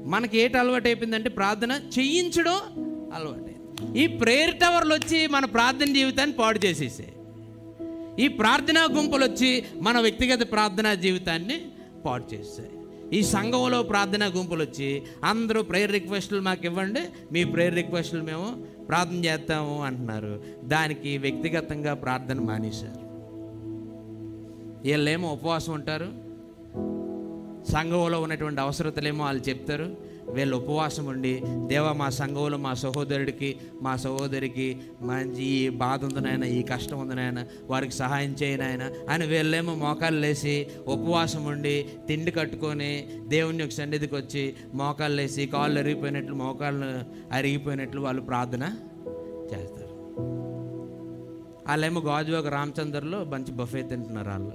మనకి ఏటి అలవాటు అయిపోయిందంటే ప్రార్థన చేయించడం అలవాటు ఈ ప్రేయర్ టవర్లు వచ్చి మన ప్రార్థన జీవితాన్ని పాడు చేసేసాయి ఈ ప్రార్థనా గుంపులు వచ్చి మన వ్యక్తిగత ప్రార్థనా జీవితాన్ని పాడు చేస్తాయి ఈ సంఘంలో ప్రార్థనా గుంపులు వచ్చి అందరూ ప్రేయర్ రిక్వెస్ట్లు మాకు ఇవ్వండి మీ ప్రేయర్ రిక్వెస్ట్లు మేము ప్రార్థన చేస్తాము అంటున్నారు దానికి వ్యక్తిగతంగా ప్రార్థన మానేశారు వీళ్ళేమో ఉపవాసం ఉంటారు సంఘంలో ఉన్నటువంటి అవసరతలేమో వాళ్ళు చెప్తారు వీళ్ళు ఉపవాసం ఉండి దేవా మా సంఘంలో మా సహోదరుడికి మా సహోదరికి మంచి ఈ బాధ ఉంది నాయన ఈ కష్టం ఉంది నాయన వారికి సహాయం చేయను ఆయన అని వీళ్ళేమో మోకాళ్ళు లేసి ఉపవాసం ఉండి తిండి కట్టుకొని దేవుని యొక్క సన్నిధికి వచ్చి మోకాళ్ళు లేసి కాళ్ళు అరిగిపోయినట్లు మోకాళ్ళు అరిగిపోయినట్లు వాళ్ళు ప్రార్థన చేస్తారు వాళ్ళేమో గాజువాక రామచందర్లో మంచి బఫే తింటున్నారు వాళ్ళు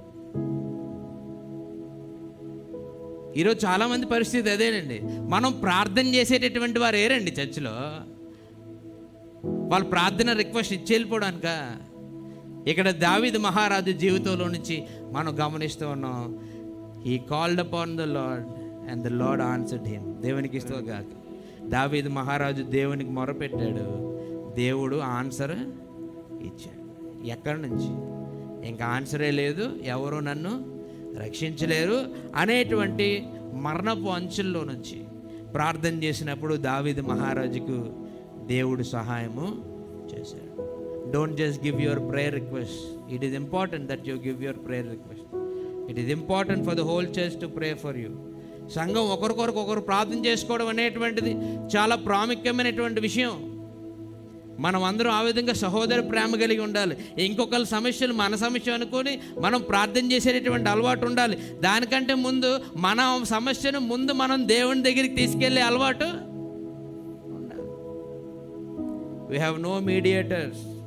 ఈరోజు చాలామంది పరిస్థితి అదేనండి మనం ప్రార్థన చేసేటటువంటి వారు ఏరండి చర్చిలో వాళ్ళు ప్రార్థన రిక్వెస్ట్ ఇచ్చి వెళ్ళిపోవడానిక ఇక్కడ దావిద్ మహారాజు జీవితంలో నుంచి మనం గమనిస్తూ ఉన్నాం ఈ called upon the Lord and the Lord answered him దేవునికి ఇస్తూ కాక దావీద్ మహారాజు దేవునికి మొరపెట్టాడు దేవుడు ఆన్సర్ ఇచ్చాడు ఎక్కడి నుంచి ఇంకా ఆన్సరే లేదు ఎవరు నన్ను రక్షించలేరు అనేటువంటి మరణపు అంచుల్లో నుంచి ప్రార్థన చేసినప్పుడు దావీద్ మహారాజుకు దేవుడు సహాయము చేశాడు don't just give your prayer request it is important that you give your prayer request it is important for the whole church to pray for you సంఘం ఒకరికొరకు ఒకరు ప్రార్థన చేసుకోవడం అనేటువంటిది చాలా ప్రాముఖ్యమైనటువంటి విషయం మనం అందరం ఆ విధంగా సహోదర ప్రేమ కలిగి ఉండాలి ఇంకొకరి సమస్యలు మన సమస్య అనుకొని మనం ప్రార్థన చేసేటటువంటి అలవాటు ఉండాలి దానికంటే ముందు మన సమస్యను ముందు మనం దేవుని దగ్గరికి తీసుకెళ్ళే అలవాటు ఉండాలి వీ హ్యావ్ నో మీడియేటర్స్